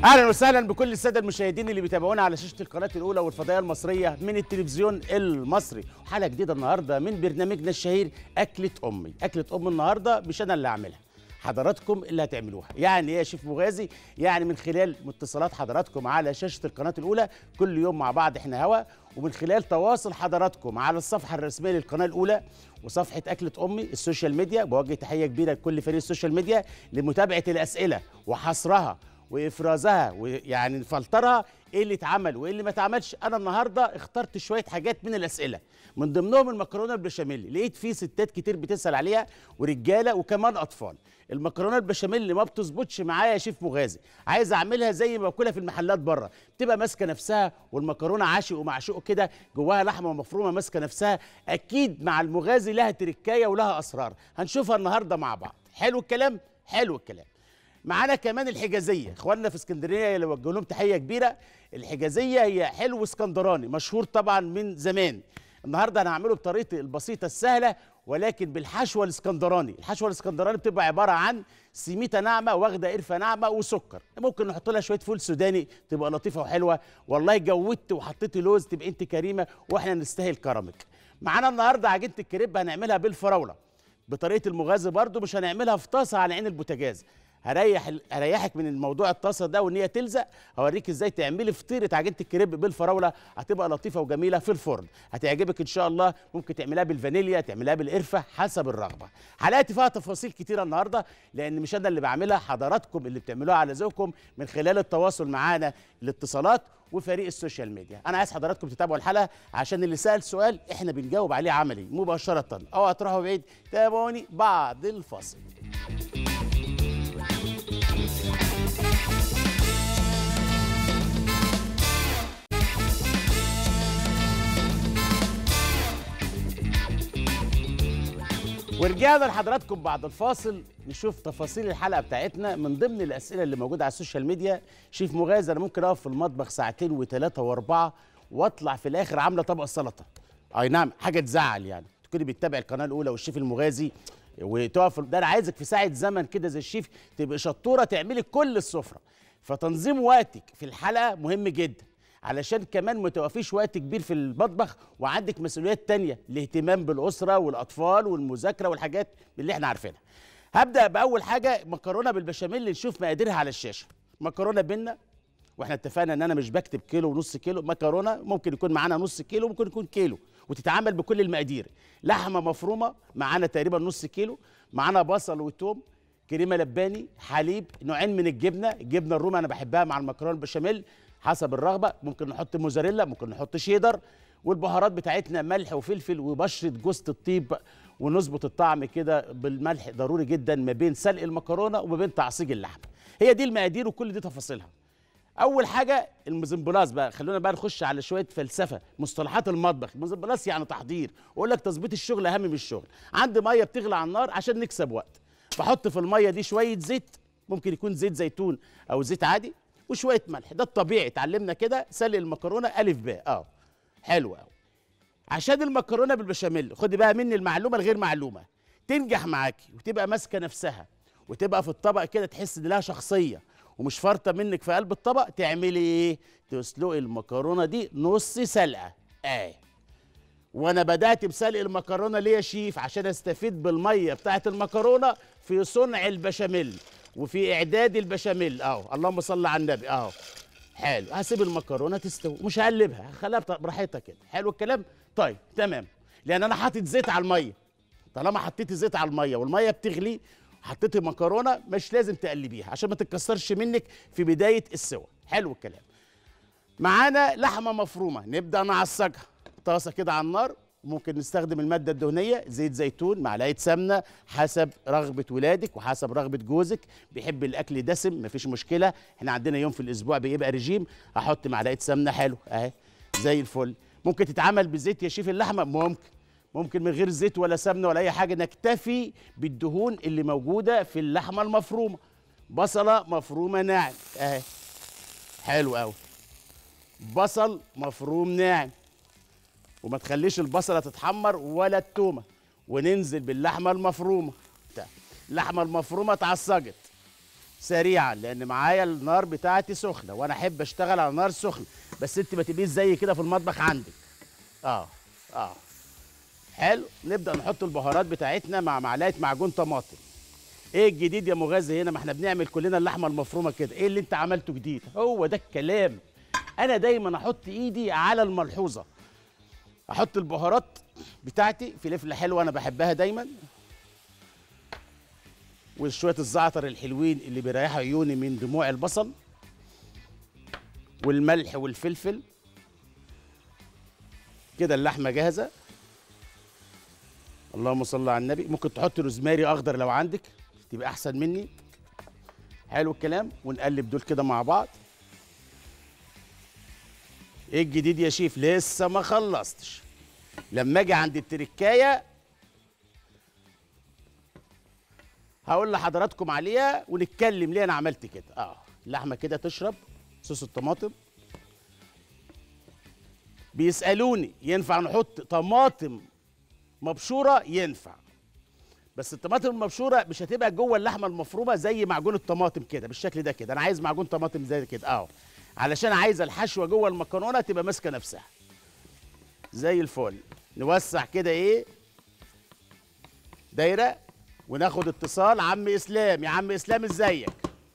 اهلا وسهلا بكل الساده المشاهدين اللي بيتابعونا على شاشه القناه الاولى والفضائيه المصريه من التلفزيون المصري حلقه جديده النهارده من برنامجنا الشهير اكله امي اكله ام النهارده مش انا اللي هعملها حضراتكم اللي هتعملوها يعني ايه يا شيف مغازي يعني من خلال اتصالات حضراتكم على شاشه القناه الاولى كل يوم مع بعض احنا هوا ومن خلال تواصل حضراتكم على الصفحه الرسميه للقناه الاولى وصفحه اكله امي السوشيال ميديا بوجه تحيه كبيره لكل فريق السوشيال ميديا لمتابعه الاسئله وحصرها وافرازها ويعني نفلترها ايه اللي اتعمل وايه اللي ما اتعملش انا النهارده اخترت شويه حاجات من الاسئله من ضمنهم المكرونه البشاميل لقيت في ستات كتير بتسال عليها ورجاله وكمان اطفال المكرونه البشاميل اللي ما بتظبطش معايا يا شيف مغازي عايز اعملها زي ما باكلها في المحلات بره بتبقى ماسكه نفسها والمكرونه عاشق ومعشوق كده جواها لحمه مفرومه ماسكه نفسها اكيد مع المغازي لها تركايه ولها اسرار هنشوفها النهارده مع بعض حلو الكلام حلو الكلام معانا كمان الحجازيه اخواننا في اسكندريه اللي وجهوا لهم تحيه كبيره الحجازيه هي حلو اسكندراني مشهور طبعا من زمان النهارده انا هعمله بطريقتي البسيطه السهله ولكن بالحشوه الاسكندراني الحشوه الاسكندراني بتبقى عباره عن سميته ناعمه واخده قرفه ناعمه وسكر ممكن نحط لها شويه فول سوداني تبقى لطيفه وحلوه والله جودت وحطيتي لوز تبقى انت كريمه واحنا نستاهل كرمك معانا النهارده عجينه الكريب هنعملها بالفراوله بطريقه المغازي برضو مش هنعملها في طاسه على عين البوتاجاز هريح هريحك من الموضوع الطاسه ده وان هي تلزق هوريك ازاي تعملي فطيره عجينه الكريب بالفراوله هتبقى لطيفه وجميله في الفرن هتعجبك ان شاء الله ممكن تعملها بالفانيليا تعملها بالقرفه حسب الرغبه حلقتي فيها تفاصيل كتيره النهارده لان مش انا اللي بعملها حضراتكم اللي بتعملوها على ذوقكم من خلال التواصل معانا الاتصالات وفريق السوشيال ميديا انا عايز حضراتكم تتابعوا الحلقه عشان اللي سال سؤال احنا بنجاوب عليه عملي مباشره اوعوا تروحوا بعيد تابعوني بعد الفاصل ورجعنا لحضراتكم بعد الفاصل نشوف تفاصيل الحلقه بتاعتنا من ضمن الاسئله اللي موجوده على السوشيال ميديا شيف مغازي انا ممكن اقف في المطبخ ساعتين وثلاثه واربعه واطلع في الاخر عامله طبق سلطه اي نعم حاجه تزعل يعني تكوني بتتابع القناه الاولى والشيف المغازي وتقف ده انا عايزك في ساعه زمن كده زي الشيف تبقى شطوره تعملي كل السفره فتنظيم وقتك في الحلقه مهم جدا علشان كمان ما توقفيش وقت كبير في المطبخ وعندك مسؤوليات تانية الاهتمام بالأسرة والأطفال والمذاكرة والحاجات اللي احنا عارفينها هبدأ بأول حاجة مكرونة بالبشاميل نشوف مقاديرها على الشاشة مكرونة بينا واحنا اتفقنا ان انا مش بكتب كيلو ونص كيلو مكرونه ممكن يكون معانا نص كيلو ممكن يكون كيلو وتتعامل بكل المقادير لحمه مفرومه معانا تقريبا نص كيلو معانا بصل وتوم كريمه لباني حليب نوعين من الجبنه الجبنه الرومي انا بحبها مع المكرونه البشاميل حسب الرغبه ممكن نحط موزاريلا ممكن نحط شيدر والبهارات بتاعتنا ملح وفلفل وبشره جوز الطيب ونظبط الطعم كده بالملح ضروري جدا ما بين سلق المكرونه وما بين تعصيج اللحم هي دي المقادير وكل دي تفاصيلها اول حاجه المزمبلاس بقى خلونا بقى نخش على شويه فلسفه مصطلحات المطبخ المزمبلاس يعني تحضير واقول لك تظبيط الشغل اهم من الشغل عندي ميه بتغلي على النار عشان نكسب وقت بحط في الميه دي شويه زيت ممكن يكون زيت زيتون او زيت عادي وشويه ملح ده الطبيعي اتعلمنا كده سلق المكرونه الف باء اه حلو قوي عشان المكرونه بالبشاميل خدي بقى مني المعلومه الغير معلومه تنجح معاكي وتبقى ماسكه نفسها وتبقى في الطبق كده تحس ان لها شخصيه ومش فارطه منك في قلب الطبق تعملي ايه تسلقي المكرونه دي نص سلقه اه وانا بدات بسلق المكرونه ليه يا شيف عشان استفيد بالميه بتاعه المكرونه في صنع البشاميل وفي اعداد البشاميل اهو اللهم صل على النبي اهو حلو هسيب المكرونه تستوي مش هقلبها هخليها براحتها كده حلو الكلام طيب تمام لان انا حاطط زيت على الميه طالما حطيتي زيت على الميه والميه بتغلي حطيتي مكرونه مش لازم تقلبيها عشان ما تتكسرش منك في بدايه السوى حلو الكلام معانا لحمه مفرومه نبدا نعصجها طاسه كده على النار ممكن نستخدم الماده الدهنيه زيت زيتون معلقه سمنه حسب رغبه ولادك وحسب رغبه جوزك بيحب الاكل دسم مفيش مشكله احنا عندنا يوم في الاسبوع بيبقى رجيم احط معلقه سمنه حلو اهي زي الفل ممكن تتعمل بزيت يا شيف اللحمه ممكن ممكن من غير زيت ولا سمنه ولا اي حاجه نكتفي بالدهون اللي موجوده في اللحمه المفرومه بصله مفرومه ناعم اهي حلو قوي بصل مفروم ناعم وما تخليش البصله تتحمر ولا التومه وننزل باللحمه المفرومه اللحمه المفرومه اتعصجت سريعا لان معايا النار بتاعتي سخنه وانا احب اشتغل على نار سخنه بس انت ما تبقيش زي كده في المطبخ عندك اه اه حلو نبدا نحط البهارات بتاعتنا مع معلقه معجون طماطم ايه الجديد يا مغازي هنا ما احنا بنعمل كلنا اللحمه المفرومه كده ايه اللي انت عملته جديد هو ده الكلام انا دايما احط ايدي على الملحوظه احط البهارات بتاعتي فلفله حلوه انا بحبها دايما وشويه الزعتر الحلوين اللي بيريحوا عيوني من دموع البصل والملح والفلفل كده اللحمه جاهزه اللهم صل على النبي ممكن تحط روزماري اخضر لو عندك تبقى احسن مني حلو الكلام ونقلب دول كده مع بعض ايه الجديد يا شيف لسه ما خلصتش لما اجي عند التركايه هقول لحضراتكم عليها ونتكلم ليه انا عملت كده اه اللحمه كده تشرب صوص الطماطم بيسالوني ينفع نحط طماطم مبشوره ينفع بس الطماطم المبشوره مش هتبقى جوه اللحمه المفرومه زي معجون الطماطم كده بالشكل ده كده انا عايز معجون طماطم زي كده اه علشان عايز الحشوه جوه المكرونه تبقى ماسكه نفسها زي الفل نوسع كده ايه دايره وناخد اتصال عم اسلام يا عم اسلام ازيك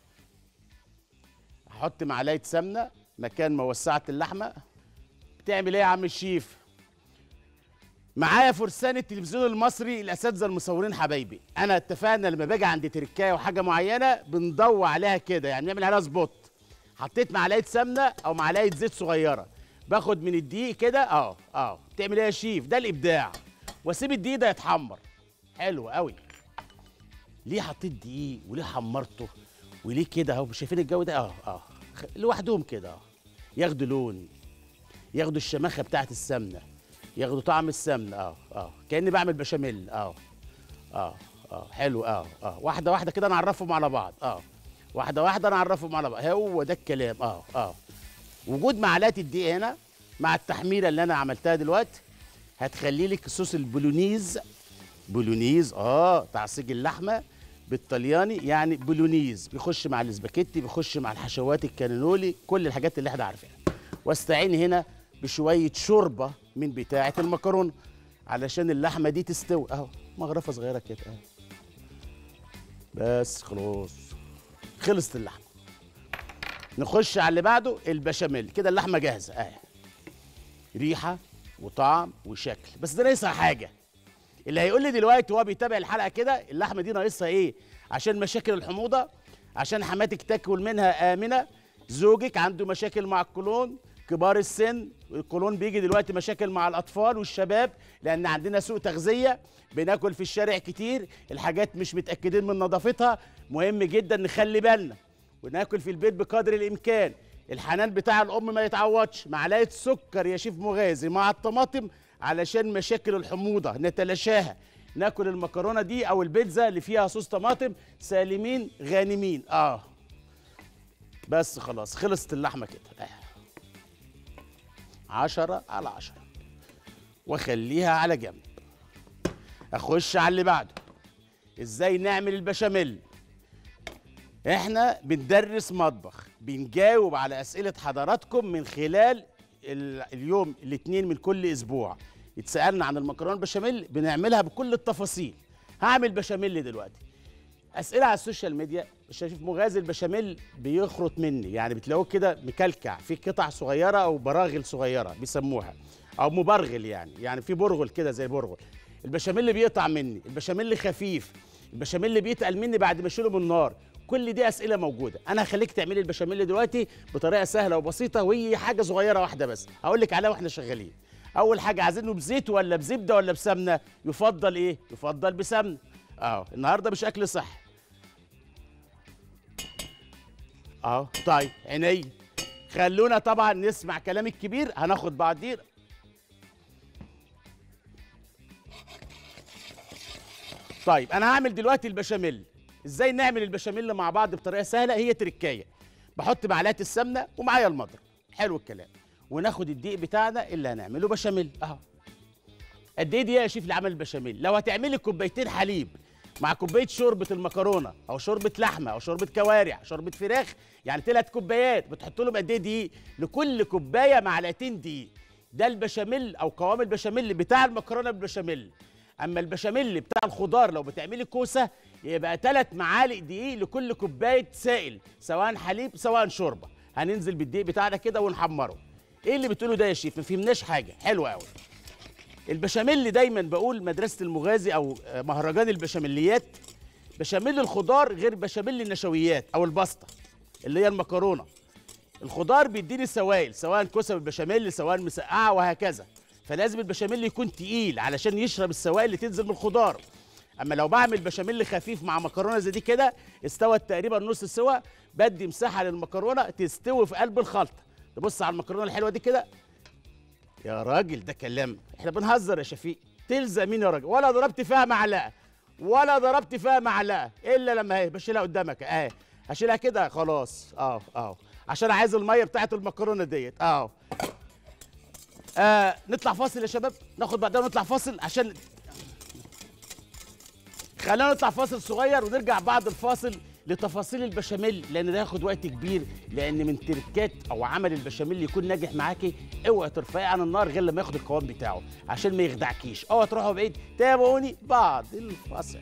احط معلقه سمنه مكان ما وسعت اللحمه بتعمل ايه يا عم الشيف معايا فرسان التلفزيون المصري الاساتذه المصورين حبايبي انا اتفقنا لما باجي عند تركايه وحاجه معينه بنضوي عليها كده يعني نعمل عليها سبوت حطيت معلقه سمنه او معلقه زيت صغيره باخد من الدقيق كده اه اه بتعمل ايه يا شيف ده الابداع واسيب الدقيق ده يتحمر حلو قوي ليه حطيت دقيق وليه حمرته وليه كده اهو مش شايفين الجو ده اه اه خ- لوحدهم كده اه ياخدوا لون ياخدوا الشماخه بتاعت السمنه ياخدوا طعم السمنه اه اه كاني بعمل بشاميل اه اه اه حلو اه اه واحده واحده كده نعرفهم على بعض اه واحده واحده نعرفهم على بعض هو ده الكلام اه اه وجود معلقه الدقيق هنا مع التحميره اللي انا عملتها دلوقتي هتخلي لك صوص البولونيز بولونيز اه تعصيج اللحمه بالطلياني يعني بولونيز بيخش مع الاسباجيتي بيخش مع الحشوات الكانولي كل الحاجات اللي احنا عارفينها واستعين هنا بشويه شوربه من بتاعه المكرونه علشان اللحمه دي تستوي اهو مغرفه صغيره كده اهو بس خلاص خلصت اللحمه نخش على اللي بعده البشاميل كده اللحمه جاهزه اهي ريحه وطعم وشكل بس ده ناقصها حاجه اللي هيقول لي دلوقتي وهو بيتابع الحلقه كده اللحمه دي ناقصها ايه عشان مشاكل الحموضه عشان حماتك تاكل منها امنه زوجك عنده مشاكل مع القولون كبار السن القولون بيجي دلوقتي مشاكل مع الاطفال والشباب لان عندنا سوء تغذيه بناكل في الشارع كتير الحاجات مش متاكدين من نظافتها مهم جدا نخلي بالنا وناكل في البيت بقدر الامكان الحنان بتاع الام ما يتعوضش معلقه سكر يا شيف مغازي مع الطماطم علشان مشاكل الحموضه نتلاشاها ناكل المكرونه دي او البيتزا اللي فيها صوص طماطم سالمين غانمين اه بس خلاص خلصت اللحمه كده آه. عشرة على عشرة واخليها على جنب اخش على اللي بعده ازاي نعمل البشاميل احنا بندرس مطبخ بنجاوب على اسئله حضراتكم من خلال ال- اليوم الاثنين من كل اسبوع اتسالنا عن المكرونه البشاميل بنعملها بكل التفاصيل هعمل بشاميل دلوقتي اسئله على السوشيال ميديا شايف مغازي البشاميل بيخرط مني يعني بتلاقوه كده مكلكع في قطع صغيره او براغل صغيره بيسموها او مبرغل يعني يعني في برغل كده زي برغل البشاميل اللي بيقطع مني البشاميل اللي خفيف البشاميل اللي بيتقل مني بعد ما اشيله من النار كل دي اسئله موجوده انا هخليك تعملي البشاميل دلوقتي بطريقه سهله وبسيطه وهي حاجه صغيره واحده بس هقول لك عليها واحنا شغالين اول حاجه عايزينه بزيت ولا بزبده ولا بسمنه يفضل ايه يفضل بسمنه اه النهارده مش اكل صحي اه طيب عيني خلونا طبعا نسمع كلام الكبير هناخد بعضين طيب انا هعمل دلوقتي البشاميل ازاي نعمل البشاميل مع بعض بطريقه سهله هي تركايه بحط معلقه السمنه ومعايا المضرب حلو الكلام وناخد الدقيق بتاعنا اللي هنعمله بشاميل اهو قد ايه دقيقه يا شيف لعمل البشاميل لو هتعملي كوبايتين حليب مع كوبايه شوربه المكرونه او شوربه لحمه او شوربه كوارع شوربه فراخ يعني ثلاث كوبايات بتحط لهم قد ايه دقيق لكل كوبايه معلقتين دقيق ده البشاميل او قوام البشاميل بتاع المكرونه بالبشاميل اما البشاميل بتاع الخضار لو بتعملي كوسه يبقى ثلاث معالق دقيق لكل كوبايه سائل سواء حليب سواء شوربه هننزل بالدقيق بتاعنا كده ونحمره ايه اللي بتقوله ده يا شيف ما فهمناش حاجه حلوه قوي البشاميل دايما بقول مدرسه المغازي او مهرجان البشاميليات بشاميل الخضار غير بشاميل النشويات او الباستا اللي هي المكرونه الخضار بيديني سوائل سواء كوسه بالبشاميل سواء مسقعه وهكذا فلازم البشاميل يكون تقيل علشان يشرب السوائل اللي تنزل من الخضار اما لو بعمل بشاميل خفيف مع مكرونه زي دي كده استوت تقريبا نص سوا بدي مساحه للمكرونه تستوي في قلب الخلطه تبص على المكرونه الحلوه دي كده يا راجل ده كلام احنا بنهزر يا شفيق تلزم مين يا راجل ولا ضربت فيها معلقه ولا ضربت فيها معلقه الا لما هي بشيلها قدامك اهي هشيلها كده خلاص اه اه عشان عايز الميه بتاعت المكرونه ديت اه آه نطلع فاصل يا شباب ناخد بعدها نطلع فاصل عشان خلينا نطلع فاصل صغير ونرجع بعد الفاصل لتفاصيل البشاميل لان ده ياخد وقت كبير لان من تركات او عمل البشاميل يكون ناجح معاكي اوعي ترفعي عن النار غير لما ياخد القوام بتاعه عشان ما يخدعكيش اوعي تروحوا بعيد تابعوني بعد الفاصل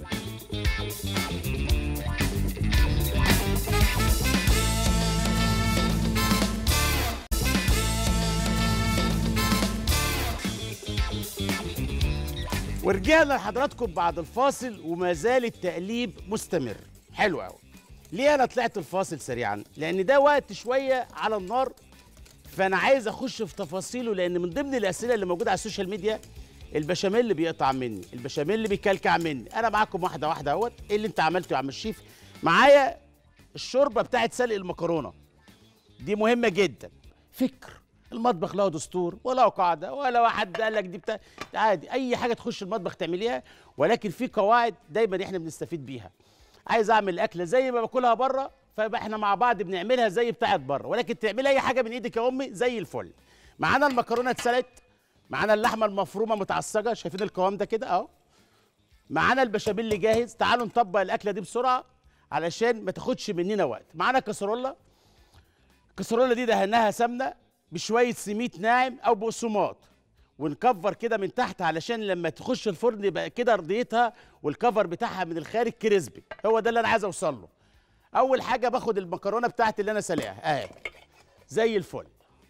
ورجعنا لحضراتكم بعد الفاصل وما زال التقليب مستمر حلو قوي ليه انا طلعت الفاصل سريعا لان ده وقت شويه على النار فانا عايز اخش في تفاصيله لان من ضمن الاسئله اللي موجوده على السوشيال ميديا البشاميل اللي بيقطع مني البشاميل اللي بيكلكع مني انا معاكم واحده واحده اهوت ايه اللي انت عملته يا عم الشيف معايا الشوربه بتاعت سلق المكرونه دي مهمه جدا فكر المطبخ له دستور ولا قاعده ولا واحد قال لك دي بتاع عادي اي حاجه تخش المطبخ تعمليها ولكن في قواعد دايما احنا بنستفيد بيها عايز اعمل اكله زي ما باكلها بره فيبقى احنا مع بعض بنعملها زي بتاعت بره ولكن تعملي اي حاجه من ايدك يا امي زي الفل معانا المكرونه اتسلقت معانا اللحمه المفرومه متعصجه شايفين القوام ده كده اهو معانا البشاميل اللي جاهز تعالوا نطبق الاكله دي بسرعه علشان ما تاخدش مننا وقت معانا كسرولة الكسرولة دي دهناها سمنه بشويه سميد ناعم او بقسماط ونكفر كده من تحت علشان لما تخش الفرن يبقى كده ارضيتها والكفر بتاعها من الخارج كريسبي هو ده اللي انا عايز اوصل له اول حاجه باخد المكرونه بتاعتي اللي انا سالقها اهي زي الفل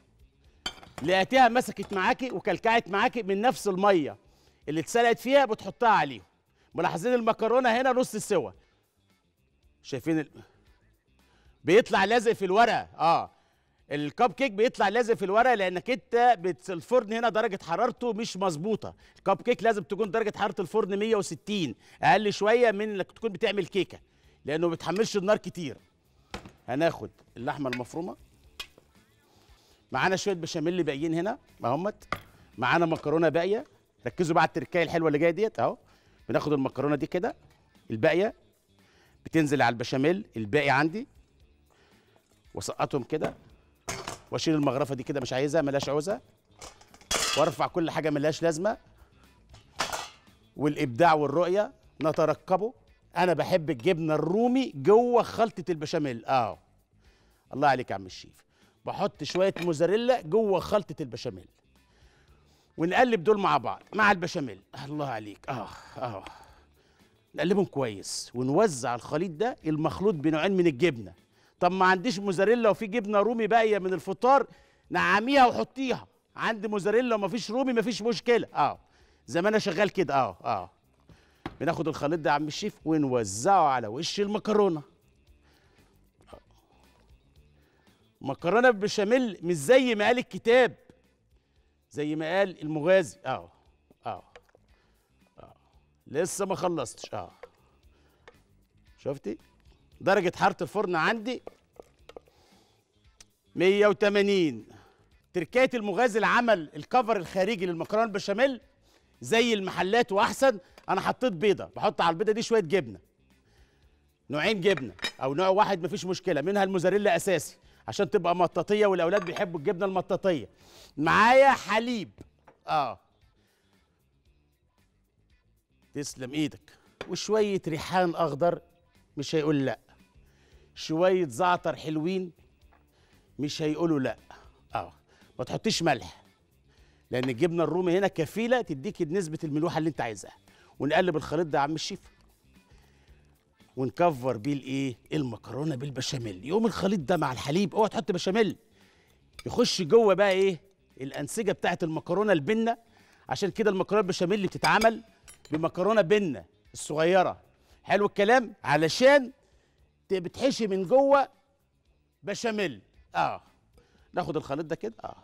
لقيتيها مسكت معاكي وكلكعت معاكي من نفس الميه اللي اتسلقت فيها بتحطها عليهم ملاحظين المكرونه هنا نص سوا شايفين ال... بيطلع لازق في الورقه اه الكب كيك بيطلع لازق في الورقه لانك انت بت... الفرن هنا درجه حرارته مش مظبوطه الكب كيك لازم تكون درجه حراره الفرن 160 اقل شويه من انك تكون بتعمل كيكه لانه ما بيتحملش النار كتير هناخد اللحمه المفرومه معانا شويه بشاميل باقيين هنا اهمت معانا مكرونه باقيه ركزوا بقى على التركايه الحلوه اللي جايه ديت اهو بناخد المكرونه دي كده الباقيه بتنزل على البشاميل الباقي عندي واسقطهم كده واشيل المغرفه دي كده مش عايزها ملهاش عوزه وارفع كل حاجه ملهاش لازمه والابداع والرؤيه نترقبه انا بحب الجبنه الرومي جوه خلطه البشاميل اه الله عليك يا عم الشيف بحط شويه موزاريلا جوه خلطه البشاميل ونقلب دول مع بعض مع البشاميل الله عليك اه اه نقلبهم كويس ونوزع الخليط ده المخلوط بنوعين من الجبنه طب ما عنديش موزاريلا وفي جبنه رومي باقيه من الفطار نعميها وحطيها عندي موزاريلا ومفيش رومي مفيش مشكله اه زي ما انا شغال كده اه اه بناخد الخليط ده يا عم الشيف ونوزعه على وش المكرونه مكرونه بشاميل مش زي ما قال الكتاب زي ما قال المغازي اه اه اه لسه ما خلصتش اه شفتي درجة حرارة الفرن عندي 180 تركية المغازي العمل الكفر الخارجي للمكرونة البشاميل زي المحلات واحسن انا حطيت بيضة بحط على البيضة دي شوية جبنة نوعين جبنة او نوع واحد مفيش مشكلة منها الموزاريلا اساسي عشان تبقى مطاطية والاولاد بيحبوا الجبنة المطاطية معايا حليب اه تسلم ايدك وشويه ريحان اخضر مش هيقول لا شويه زعتر حلوين مش هيقولوا لا اه ما تحطيش ملح لان الجبنه الرومي هنا كفيله تديك نسبه الملوحه اللي انت عايزاها ونقلب الخليط ده يا عم الشيف ونكفر بيه الايه المكرونه بالبشاميل يقوم الخليط ده مع الحليب اوعى تحط بشاميل يخش جوه بقى ايه الانسجه بتاعت المكرونه البنه عشان كده المكرونه البشاميل اللي بتتعمل بمكرونه بنه الصغيره حلو الكلام علشان ت- بتحشي من جوه بشاميل اه ناخد الخليط ده كده اه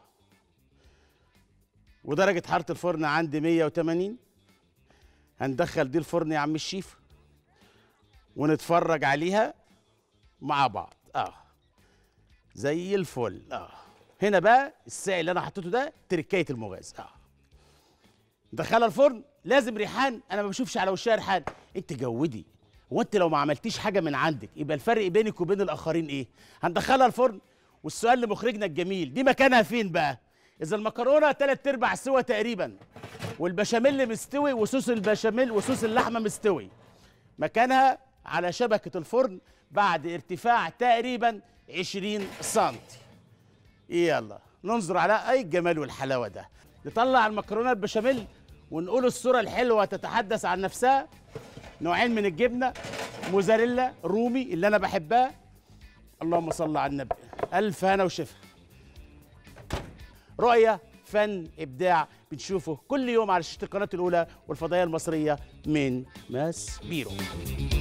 ودرجه حراره الفرن عندي 180 هندخل دي الفرن يا عم الشيف ونتفرج عليها مع بعض اه زي الفل اه هنا بقى الساعي اللي انا حطيته ده تركايه المغاز اه دخلها الفرن لازم ريحان انا ما بشوفش على وشها ريحان انت جودي هو انت لو ما عملتيش حاجه من عندك يبقى الفرق بينك وبين الاخرين ايه هندخلها الفرن والسؤال لمخرجنا الجميل دي مكانها فين بقى اذا المكرونه تلات ارباع سوا تقريبا والبشاميل مستوي وصوص البشاميل وصوص اللحمه مستوي مكانها على شبكه الفرن بعد ارتفاع تقريبا 20 سنتي يلا ننظر على اي الجمال والحلاوه ده نطلع المكرونه البشاميل ونقول الصوره الحلوه تتحدث عن نفسها نوعين من الجبنه موزاريلا رومي اللي انا بحبها اللهم صل على النبي الف هنا وشفا رؤيه فن ابداع بنشوفه كل يوم على شاشه القناه الاولى والفضائيه المصريه من ماس بيرو